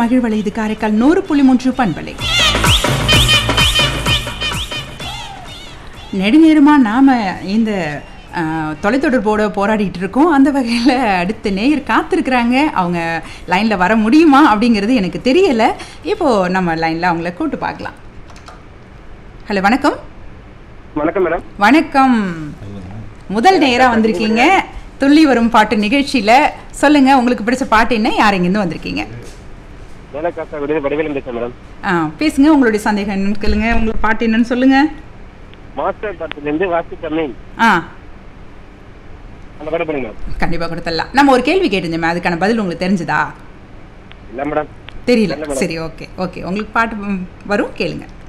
மகிழ்வலை இது காரைக்கால் நூறு புள்ளி மூன்று பண்பலை நெடுநேரமாக நாம் இந்த அஹ், தொலைத்தொடர்போட போராடிட்டு இருக்கோம் அந்த வகையில் அடுத்த நேயர் காத்திருக்கிறாங்க அவங்க லைனில் வர முடியுமா அப்படிங்கிறது எனக்கு தெரியலை இப்போது நம்ம லைனில் அவங்கள கூட்டு பார்க்கலாம் ஹலோ வணக்கம் வணக்கம் மேடம் வணக்கம் முதல் நேராக வந்திருக்கீங்க துள்ளி வரும் பாட்டு நிகழ்ச்சியில் சொல்லுங்கள் உங்களுக்கு பிடிச்ச பாட்டு என்ன யார் இங்கேருந்து வந்திருக்கீங்க வேலை காசா விடுது வடிவேலும் பேசுறேன் மேடம் ஆ பேசுங்க உங்களுடைய சந்தேகம் என்னன்னு கேளுங்க உங்களுக்கு பாட்டு என்னன்னு சொல்லுங்கள் மாஸ்டர் படத்துல இருந்து வாசி கம்மீன் ஆ அந்த படம் பண்ணுங்க மேடம் கண்டிப்பாக கொடுத்துடலாம் நம்ம ஒரு கேள்வி கேட்டிருந்தோமே அதுக்கான பதில் உங்களுக்கு தெரிஞ்சுதா இல்ல மேடம் தெரியல இல்ல மேடம். சரி ஓகே ஓகே உங்களுக்கு பாட்டு ம், வரும் கேளுங்க